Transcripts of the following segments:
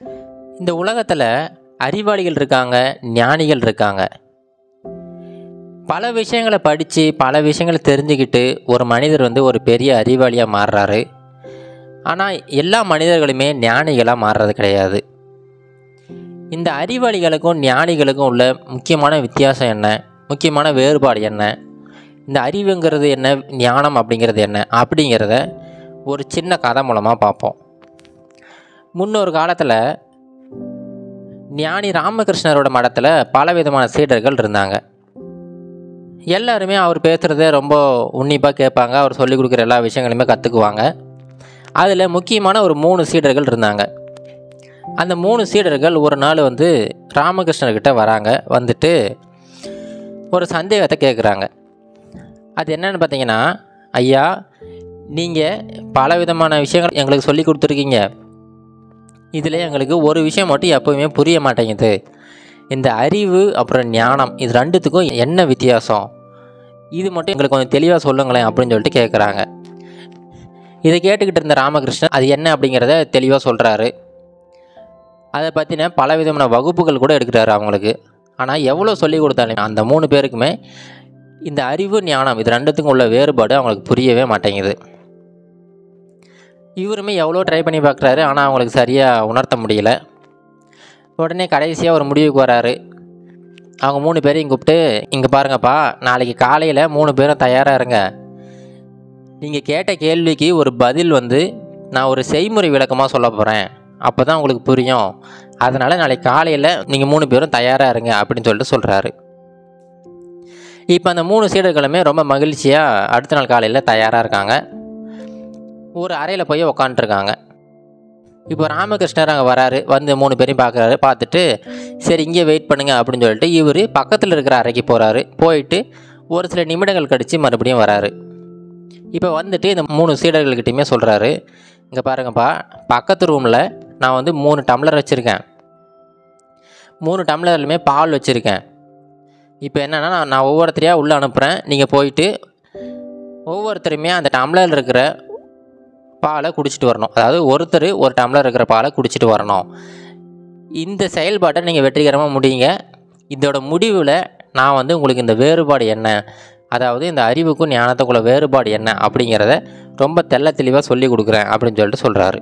இந்த உலகத்தில் அறிவாளிகள் இருக்காங்க ஞானிகள் இருக்காங்க பல விஷயங்களை படித்து பல விஷயங்களை தெரிஞ்சுக்கிட்டு ஒரு மனிதர் வந்து ஒரு பெரிய அறிவாளியாக மாறுறாரு ஆனால் எல்லா மனிதர்களுமே ஞானிகளாக மாறுறது கிடையாது இந்த அறிவாளிகளுக்கும் ஞானிகளுக்கும் உள்ள முக்கியமான வித்தியாசம் என்ன முக்கியமான வேறுபாடு என்ன இந்த அறிவுங்கிறது என்ன ஞானம் அப்படிங்கிறது என்ன அப்படிங்கிறத ஒரு சின்ன கதை மூலமாக பார்ப்போம் முன்னொரு காலத்தில் ஞானி ராமகிருஷ்ணரோட மடத்தில் பலவிதமான சீடர்கள் இருந்தாங்க எல்லாருமே அவர் பேசுகிறத ரொம்ப உன்னிப்பாக கேட்பாங்க அவர் சொல்லிக் கொடுக்குற எல்லா விஷயங்களையுமே கற்றுக்குவாங்க அதில் முக்கியமான ஒரு மூணு சீடர்கள் இருந்தாங்க அந்த மூணு சீடர்கள் ஒரு நாள் வந்து ராமகிருஷ்ணர்கிட்ட வராங்க வந்துட்டு ஒரு சந்தேகத்தை கேட்குறாங்க அது என்னன்னு பார்த்தீங்கன்னா ஐயா நீங்கள் பல விதமான விஷயங்கள் எங்களுக்கு சொல்லி கொடுத்துருக்கீங்க இதில் எங்களுக்கு ஒரு விஷயம் மட்டும் எப்போவுமே புரிய மாட்டேங்குது இந்த அறிவு அப்புறம் ஞானம் இது ரெண்டுத்துக்கும் என்ன வித்தியாசம் இது மட்டும் எங்களுக்கு கொஞ்சம் தெளிவாக சொல்லுங்களேன் அப்படின்னு சொல்லிட்டு கேட்குறாங்க இதை கேட்டுக்கிட்டு இருந்த ராமகிருஷ்ணன் அது என்ன அப்படிங்கிறத தெளிவாக சொல்கிறாரு அதை பற்றின பல விதமான வகுப்புகள் கூட எடுக்கிறாரு அவங்களுக்கு ஆனால் எவ்வளோ சொல்லி கொடுத்தாலும் அந்த மூணு பேருக்குமே இந்த அறிவு ஞானம் இது ரெண்டுத்துக்கும் உள்ள வேறுபாடு அவங்களுக்கு புரியவே மாட்டேங்குது இவருமே எவ்வளோ ட்ரை பண்ணி பார்க்குறாரு ஆனால் அவங்களுக்கு சரியாக உணர்த்த முடியல உடனே கடைசியாக ஒரு முடிவுக்கு வராரு அவங்க மூணு பேரையும் கூப்பிட்டு இங்கே பாருங்கப்பா நாளைக்கு காலையில் மூணு பேரும் தயாராக இருங்க நீங்கள் கேட்ட கேள்விக்கு ஒரு பதில் வந்து நான் ஒரு செய்முறை விளக்கமாக சொல்ல போகிறேன் அப்போ தான் உங்களுக்கு புரியும் அதனால் நாளைக்கு காலையில் நீங்கள் மூணு பேரும் தயாராக இருங்க அப்படின்னு சொல்லிட்டு சொல்கிறாரு இப்போ அந்த மூணு சீடர்களுமே ரொம்ப மகிழ்ச்சியாக அடுத்த நாள் காலையில் தயாராக இருக்காங்க ஒரு அறையில் போய் உக்காண்ட்ருக்காங்க இப்போ ராமகிருஷ்ணர் அங்கே வராரு வந்து மூணு பேரையும் பார்க்குறாரு பார்த்துட்டு சரி இங்கே வெயிட் பண்ணுங்க அப்படின்னு சொல்லிட்டு இவர் பக்கத்தில் இருக்கிற அறைக்கு போகிறாரு போயிட்டு ஒரு சில நிமிடங்கள் கழித்து மறுபடியும் வராரு இப்போ வந்துட்டு இந்த மூணு சீடர்கள்கிட்டையுமே சொல்கிறாரு இங்கே பாருங்கப்பா பக்கத்து ரூமில் நான் வந்து மூணு டம்ளர் வச்சுருக்கேன் மூணு டம்ளர்லையுமே பால் வச்சுருக்கேன் இப்போ என்னென்னா நான் நான் ஒவ்வொருத்தரையாக உள்ளே அனுப்புகிறேன் நீங்கள் போயிட்டு ஒவ்வொருத்தருமே அந்த டம்ளரில் இருக்கிற பாலை குடிச்சிட்டு வரணும் அதாவது ஒருத்தர் ஒரு டம்ளர் இருக்கிற பாலை குடிச்சிட்டு வரணும் இந்த செயல்பாட்டை நீங்கள் வெற்றிகரமாக முடியுங்க இதோட முடிவில் நான் வந்து உங்களுக்கு இந்த வேறுபாடு என்ன அதாவது இந்த அறிவுக்கும் ஞானத்துக்குள்ள வேறுபாடு என்ன அப்படிங்கிறத ரொம்ப தெள்ள தெளிவாக சொல்லி கொடுக்குறேன் அப்படின்னு சொல்லிட்டு சொல்கிறாரு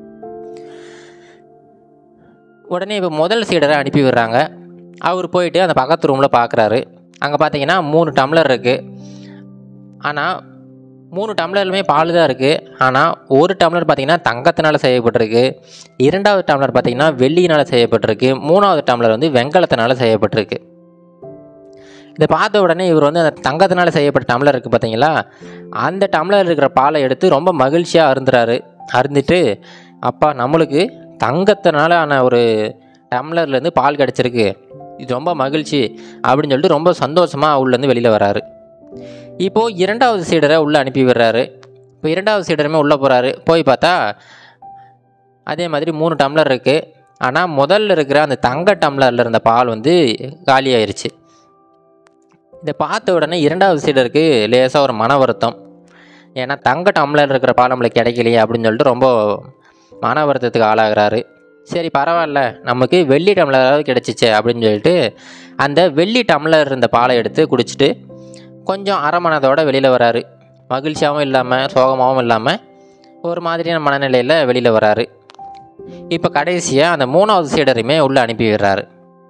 உடனே இப்போ முதல் சீடரை அனுப்பி விடுறாங்க அவர் போயிட்டு அந்த பக்கத்து ரூமில் பார்க்குறாரு அங்கே பார்த்தீங்கன்னா மூணு டம்ளர் இருக்குது ஆனால் மூணு டம்ளர்லுமே பால் தான் இருக்குது ஆனால் ஒரு டம்ளர் பார்த்திங்கன்னா தங்கத்தினால் செய்யப்பட்டிருக்கு இரண்டாவது டம்ளர் பார்த்திங்கன்னா வெள்ளியினால் செய்யப்பட்டிருக்கு மூணாவது டம்ளர் வந்து வெங்கலத்தினால் செய்யப்பட்டிருக்கு இதை பார்த்த உடனே இவர் வந்து அந்த தங்கத்தினால் செய்யப்பட்ட டம்ளர் இருக்குது பார்த்தீங்களா அந்த டம்ளர் இருக்கிற பாலை எடுத்து ரொம்ப மகிழ்ச்சியாக அருந்துறாரு அருந்துட்டு அப்பா நம்மளுக்கு தங்கத்தினால ஆன ஒரு டம்ளர்லேருந்து பால் கிடச்சிருக்கு இது ரொம்ப மகிழ்ச்சி அப்படின்னு சொல்லிட்டு ரொம்ப சந்தோஷமாக உள்ளேருந்து வெளியில் வராரு இப்போது இரண்டாவது சீடரை உள்ளே அனுப்பி விடுறாரு இப்போ இரண்டாவது சீடருமே உள்ளே போகிறாரு போய் பார்த்தா அதே மாதிரி மூணு டம்ளர் இருக்குது ஆனால் முதல்ல இருக்கிற அந்த தங்க டம்ளரில் இருந்த பால் வந்து காலியாயிருச்சு இதை பார்த்த உடனே இரண்டாவது சீடருக்கு லேசாக ஒரு மன வருத்தம் ஏன்னா தங்க டம்ளர் இருக்கிற பால் நம்மளுக்கு கிடைக்கலையே அப்படின்னு சொல்லிட்டு ரொம்ப மன வருத்தத்துக்கு ஆளாகிறாரு சரி பரவாயில்ல நமக்கு வெள்ளி டம்ளராவது கிடச்சிச்சே அப்படின்னு சொல்லிட்டு அந்த வெள்ளி டம்ளர் இருந்த பாலை எடுத்து குடிச்சிட்டு கொஞ்சம் அரைமனதோட வெளியில் வராரு மகிழ்ச்சியாகவும் இல்லாமல் சோகமாகவும் இல்லாமல் ஒரு மாதிரியான மனநிலையில் வெளியில் வராரு இப்போ கடைசியாக அந்த மூணாவது சீடரையுமே உள்ளே அனுப்பி விடுறாரு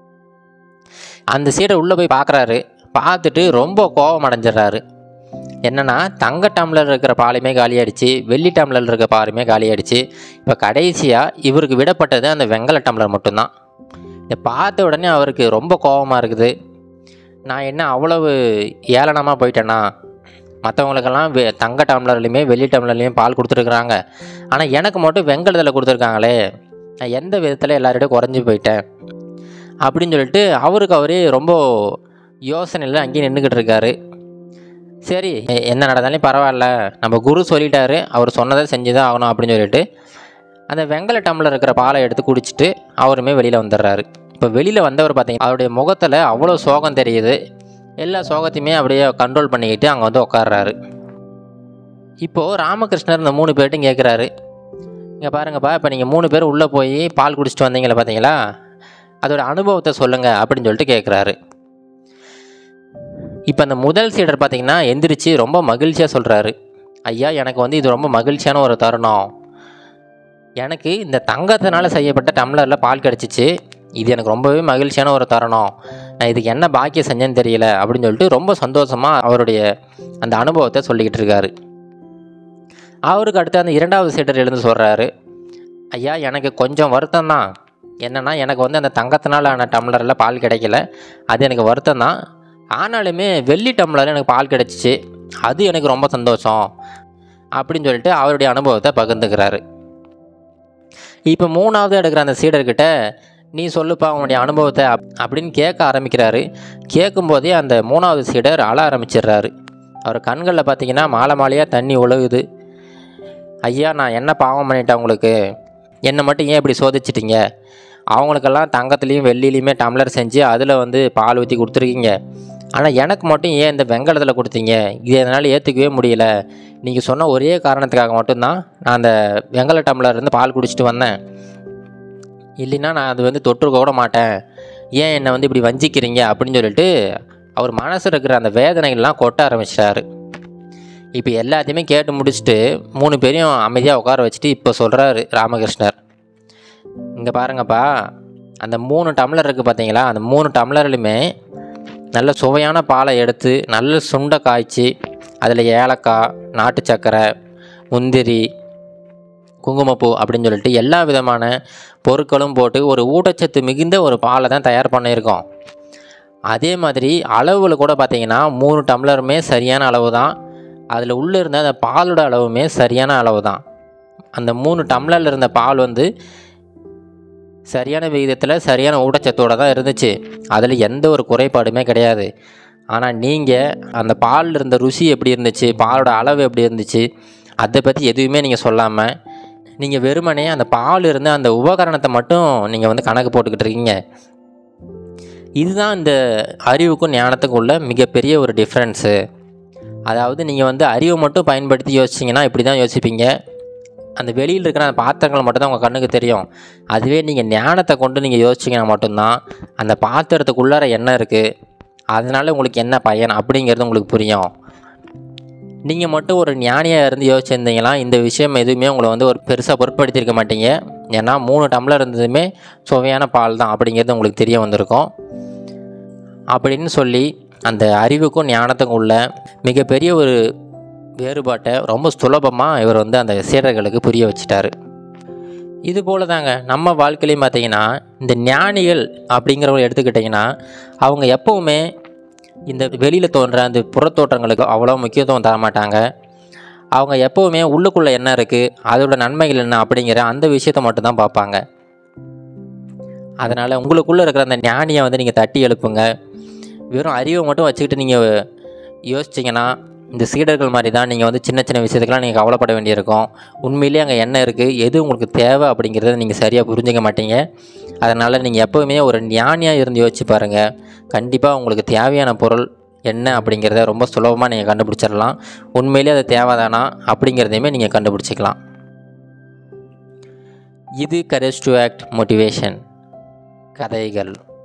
அந்த சீடர் உள்ளே போய் பார்க்குறாரு பார்த்துட்டு ரொம்ப கோபம் அடைஞ்சிடுறாரு என்னென்னா தங்க டம்ளர் இருக்கிற பாலுமே காலியாயிடுச்சு வெள்ளி டம்ளர் இருக்கிற பாலுமே காலியாயிடுச்சு இப்போ கடைசியாக இவருக்கு விடப்பட்டது அந்த வெங்கல டம்ளர் மட்டும்தான் இதை பார்த்த உடனே அவருக்கு ரொம்ப கோபமாக இருக்குது நான் என்ன அவ்வளவு ஏளனமாக போயிட்டேன்னா மற்றவங்களுக்கெல்லாம் வெ தங்க டம்ளர்லையுமே வெள்ளி டம்ளர்லையும் பால் கொடுத்துருக்குறாங்க ஆனால் எனக்கு மட்டும் வெங்கலத்தில் கொடுத்துருக்காங்களே நான் எந்த விதத்தில் எல்லாரோடையும் குறைஞ்சி போயிட்டேன் அப்படின்னு சொல்லிட்டு அவருக்கு அவரே ரொம்ப யோசனையில் அங்கேயே நின்றுக்கிட்டு இருக்காரு சரி எ- என்ன நடந்தாலும் பரவாயில்ல நம்ம குரு சொல்லிட்டாரு அவர் சொன்னதை செஞ்சு தான் ஆகணும் அப்படின்னு சொல்லிட்டு அந்த வெங்கல டம்ளர் இருக்கிற பாலை எடுத்து குடிச்சிட்டு அவருமே வெளியில் வந்துடுறாரு இப்போ வெளியில் வந்தவர் பார்த்தீங்க அவருடைய முகத்தில் அவ்வளோ சோகம் தெரியுது எல்லா சோகத்தையுமே அப்படியே கண்ட்ரோல் பண்ணிக்கிட்டு அங்கே வந்து உட்கார்றாரு இப்போது ராமகிருஷ்ணர் இந்த மூணு பேர்ட்டும் கேட்குறாரு இங்கே பாருங்கப்பா இப்போ நீங்கள் மூணு பேர் உள்ளே போய் பால் குடிச்சிட்டு வந்தீங்களே பார்த்தீங்களா அதோட அனுபவத்தை சொல்லுங்கள் அப்படின்னு சொல்லிட்டு கேட்குறாரு இப்போ அந்த முதல் சீடர் பார்த்தீங்கன்னா எந்திரிச்சு ரொம்ப மகிழ்ச்சியாக சொல்கிறாரு ஐயா எனக்கு வந்து இது ரொம்ப மகிழ்ச்சியான ஒரு தருணம் எனக்கு இந்த தங்கத்தினால செய்யப்பட்ட டம்ளரில் பால் கிடச்சிச்சு இது எனக்கு ரொம்பவே மகிழ்ச்சியான ஒரு தருணம் நான் இதுக்கு என்ன பாக்கியம் செஞ்சேன்னு தெரியல அப்படின்னு சொல்லிட்டு ரொம்ப சந்தோஷமாக அவருடைய அந்த அனுபவத்தை சொல்லிக்கிட்டு இருக்காரு அவருக்கு அடுத்து அந்த இரண்டாவது சீடர் எழுந்து சொல்கிறாரு ஐயா எனக்கு கொஞ்சம் வருத்தம் தான் என்னென்னா எனக்கு வந்து அந்த தங்கத்தினால ஆன டம்ளரில் பால் கிடைக்கல அது எனக்கு வருத்தம் தான் ஆனாலுமே வெள்ளி டம்ளரில் எனக்கு பால் கிடச்சிச்சு அது எனக்கு ரொம்ப சந்தோஷம் அப்படின்னு சொல்லிட்டு அவருடைய அனுபவத்தை பகிர்ந்துக்கிறாரு இப்போ மூணாவது எடுக்கிற அந்த சீடர்கிட்ட நீ சொல்லுப்பா உன்னுடைய அனுபவத்தை அப் அப்படின்னு கேட்க ஆரம்பிக்கிறாரு கேட்கும்போதே அந்த மூணாவது சீடர் அழ ஆரம்பிச்சிடுறாரு அவர் கண்களில் பார்த்தீங்கன்னா மாலை மாலையாக தண்ணி ஒழுகுது ஐயா நான் என்ன பாவம் பண்ணிட்டேன் உங்களுக்கு என்னை மட்டும் ஏன் இப்படி சோதிச்சிட்டீங்க அவங்களுக்கெல்லாம் தங்கத்துலேயும் வெள்ளிலையுமே டம்ளர் செஞ்சு அதில் வந்து பால் ஊற்றி கொடுத்துருக்கீங்க ஆனால் எனக்கு மட்டும் ஏன் இந்த வெங்கலத்தில் கொடுத்தீங்க இது என்னால் ஏற்றுக்கவே முடியல நீங்கள் சொன்ன ஒரே காரணத்துக்காக மட்டும்தான் நான் அந்த வெங்கல டம்ளர் இருந்து பால் குடிச்சிட்டு வந்தேன் இல்லைன்னா நான் அது வந்து தொற்றுக்க கூட மாட்டேன் ஏன் என்னை வந்து இப்படி வஞ்சிக்கிறீங்க அப்படின்னு சொல்லிட்டு அவர் மனசில் இருக்கிற அந்த வேதனைகள்லாம் கொட்ட ஆரம்பிச்சிட்டாரு இப்போ எல்லாத்தையுமே கேட்டு முடிச்சுட்டு மூணு பேரையும் அமைதியாக உட்கார வச்சுட்டு இப்போ சொல்கிறாரு ராமகிருஷ்ணர் இங்கே பாருங்கப்பா அந்த மூணு டம்ளர் இருக்குது பார்த்தீங்களா அந்த மூணு டம்ளர்லையுமே நல்ல சுவையான பாலை எடுத்து நல்ல சுண்டை காய்ச்சி அதில் ஏலக்காய் நாட்டு சர்க்கரை முந்திரி குங்குமப்பூ அப்படின்னு சொல்லிட்டு எல்லா விதமான பொருட்களும் போட்டு ஒரு ஊட்டச்சத்து மிகுந்த ஒரு பாலை தான் தயார் பண்ணியிருக்கோம் அதே மாதிரி அளவில் கூட பார்த்தீங்கன்னா மூணு டம்ளருமே சரியான அளவு தான் அதில் உள்ளே இருந்த அந்த பாலோட அளவுமே சரியான அளவு தான் அந்த மூணு டம்ளரில் இருந்த பால் வந்து சரியான விகிதத்தில் சரியான ஊட்டச்சத்தோடு தான் இருந்துச்சு அதில் எந்த ஒரு குறைபாடுமே கிடையாது ஆனால் நீங்கள் அந்த பாலில் இருந்த ருசி எப்படி இருந்துச்சு பாலோட அளவு எப்படி இருந்துச்சு அதை பற்றி எதுவுமே நீங்கள் சொல்லாமல் நீங்கள் வெறுமனே அந்த பால் இருந்த அந்த உபகரணத்தை மட்டும் நீங்கள் வந்து கணக்கு போட்டுக்கிட்டு இருக்கீங்க இதுதான் இந்த அறிவுக்கும் ஞானத்துக்கும் உள்ள மிகப்பெரிய ஒரு டிஃப்ரென்ஸு அதாவது நீங்கள் வந்து அறிவை மட்டும் பயன்படுத்தி யோசிச்சிங்கன்னா இப்படி தான் யோசிப்பீங்க அந்த வெளியில் இருக்கிற அந்த பாத்திரங்கள் மட்டும்தான் உங்கள் கண்ணுக்கு தெரியும் அதுவே நீங்கள் ஞானத்தை கொண்டு நீங்கள் யோசிச்சிங்கன்னா மட்டும்தான் அந்த பாத்திரத்துக்குள்ளார என்ன இருக்குது அதனால் உங்களுக்கு என்ன பயன் அப்படிங்கிறது உங்களுக்கு புரியும் நீங்கள் மட்டும் ஒரு ஞானியாக இருந்து யோசிச்சிருந்தீங்கன்னா இந்த விஷயம் எதுவுமே உங்களை வந்து ஒரு பெருசாக பொருட்படுத்தியிருக்க மாட்டீங்க ஏன்னா மூணு டம்ளர் இருந்ததுமே சுவையான பால் தான் அப்படிங்கிறது உங்களுக்கு தெரிய வந்திருக்கும் அப்படின்னு சொல்லி அந்த அறிவுக்கும் ஞானத்துக்கும் உள்ள மிகப்பெரிய ஒரு வேறுபாட்டை ரொம்ப சுலபமாக இவர் வந்து அந்த சீடர்களுக்கு புரிய வச்சிட்டாரு இது போல தாங்க நம்ம வாழ்க்கையிலையும் பார்த்தீங்கன்னா இந்த ஞானிகள் அப்படிங்கிறவங்க எடுத்துக்கிட்டிங்கன்னா அவங்க எப்போவுமே இந்த வெளியில் தோன்ற அந்த புறத்தோற்றங்களுக்கு அவ்வளோ முக்கியத்துவம் தர மாட்டாங்க அவங்க எப்போவுமே உள்ளுக்குள்ளே என்ன இருக்குது அதோட நன்மைகள் என்ன அப்படிங்கிற அந்த விஷயத்தை மட்டும்தான் பார்ப்பாங்க அதனால் உங்களுக்குள்ளே இருக்கிற அந்த ஞானியை வந்து நீங்கள் தட்டி எழுப்புங்க வெறும் அறிவை மட்டும் வச்சுக்கிட்டு நீங்கள் யோசிச்சிங்கன்னா இந்த சீடர்கள் மாதிரி தான் நீங்கள் வந்து சின்ன சின்ன விஷயத்துக்கெலாம் நீங்கள் கவலைப்பட வேண்டியிருக்கும் உண்மையிலேயே அங்கே என்ன இருக்குது எது உங்களுக்கு தேவை அப்படிங்கிறத நீங்கள் சரியாக புரிஞ்சுக்க மாட்டீங்க அதனால் நீங்கள் எப்போவுமே ஒரு ஞானியாக இருந்து யோசிச்சு பாருங்கள் கண்டிப்பாக உங்களுக்கு தேவையான பொருள் என்ன அப்படிங்கிறத ரொம்ப சுலபமாக நீங்கள் கண்டுபிடிச்சிடலாம் உண்மையிலே அது தேவைதானா அப்படிங்கிறதையுமே நீங்கள் கண்டுபிடிச்சிக்கலாம் இது கரேஜ் டு ஆக்ட் மோட்டிவேஷன் கதைகள்